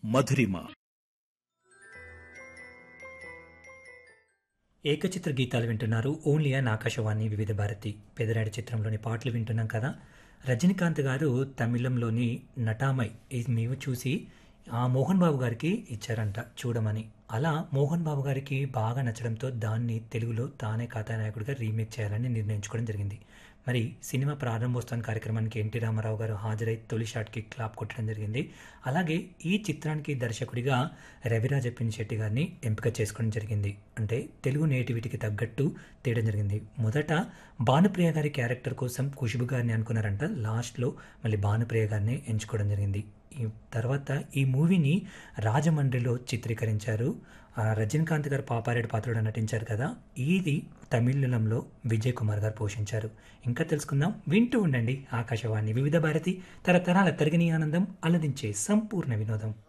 మధురిమ ఏకచిత్ర గీతాలు వింటున్నారు only an Akashvani వివిధ భారతి పెదరాడి చిత్రంలోని పాటలు వింటున్నాం కదా రజనీకాంత్ గారు తమిళంలోని నటామై ఇది మేము చూసి ఆ మోహన్ బాబు గారికి ఇచ్చారంట చూడమని అలా మోహన్ బాబు గారికి బాగా నచ్చడంతో దాన్ని తెలుగులో తానే కథానాయకుడిగా రీమేక్ చేయాలని నిర్ణయించుకోవడం జరిగింది మరి సినిమా ప్రారంభోత్సవం కార్యక్రమానికి ఎన్టీ రామారావు గారు హాజరై తొలి షాట్కి క్లాప్ కొట్టడం జరిగింది అలాగే ఈ చిత్రానికి దర్శకుడిగా రవిరాజ పినిశెట్టి గారిని ఎంపిక చేసుకోవడం జరిగింది అంటే తెలుగు నేటివిటీకి తగ్గట్టు తీయడం జరిగింది మొదట భానుప్రియ గారి క్యారెక్టర్ కోసం ఖుష్బు గారిని అనుకున్నారంట లాస్ట్లో మళ్ళీ భానుప్రియ గారిని ఎంచుకోవడం జరిగింది ఈ తర్వాత ఈ మూవీని రాజమండ్రిలో చిత్రీకరించారు ఆ రజనీకాంత్ గారు పాపారెడ్డి పాత్రలో నటించారు కదా ఇది తమిళంలో విజయ్ కుమార్ గారు పోషించారు ఇంకా తెలుసుకుందాం వింటూ ఉండండి ఆకాశవాణి వివిధ భారతి తరతరాల తరగని ఆనందం అలదించే సంపూర్ణ వినోదం